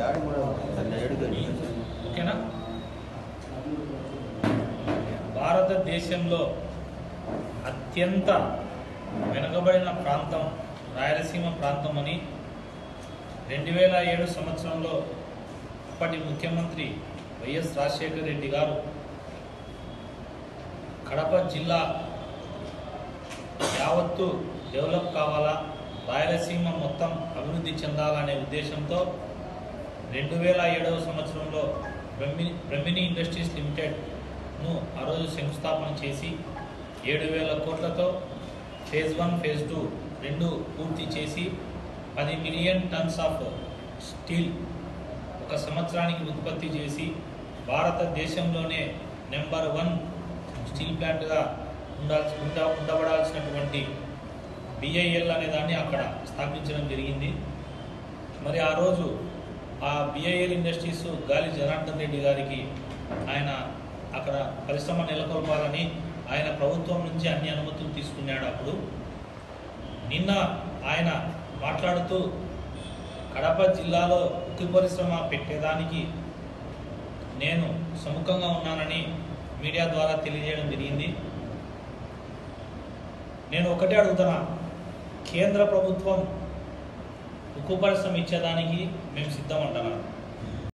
daddy కూడా దాన్ని అడుగుతాను ఓకేనా భారతదేశంలో అత్యంత వెనుకబడిన ప్రాంతం రాయలసీమ ప్రాంతం అని రెండు వేల ఏడు సంవత్సరంలో అప్పటి ముఖ్యమంత్రి వైఎస్ రాజశేఖర రెడ్డి గారు కడప జిల్లా యావత్తు డెవలప్ కావాలా రాయలసీమ మొత్తం అభివృద్ధి చెందాలనే ఉద్దేశంతో రెండు వేల ఏడవ సంవత్సరంలో బ్రహ్మి బ్రహ్మిణి ఇండస్ట్రీస్ లిమిటెడ్ను ఆ రోజు శంకుస్థాపన చేసి ఏడు వేల కోట్లతో ఫేజ్ వన్ ఫేజ్ టూ రెండు పూర్తి చేసి పది మిలియన్ టన్స్ ఆఫ్ స్టీల్ ఒక సంవత్సరానికి ఉత్పత్తి చేసి భారతదేశంలోనే నెంబర్ వన్ స్టీల్ ప్లాంట్గా ఉండాల్సి ఉండ ఉండబడాల్సినటువంటి బిఐఎల్ అనే దాన్ని అక్కడ స్థాపించడం జరిగింది మరి ఆ రోజు ఆ బిఐఎల్ ఇండస్ట్రీస్ గాలి జనార్దన్ రెడ్డి గారికి ఆయన అక్కడ పరిశ్రమ నెలకొల్పాలని ఆయన ప్రభుత్వం నుంచి అన్ని అనుమతులు తీసుకున్నాడు అప్పుడు నిన్న ఆయన మాట్లాడుతూ కడప జిల్లాలో ఉక్కు పరిశ్రమ పెట్టేదానికి నేను సముఖంగా ఉన్నానని మీడియా ద్వారా తెలియజేయడం జరిగింది నేను ఒకటే అడుగుతున్నా కేంద్ర ప్రభుత్వం ఉక్కు పరిశ్రమ ఇచ్చేదానికి మేము సిద్ధం అంటున్నాను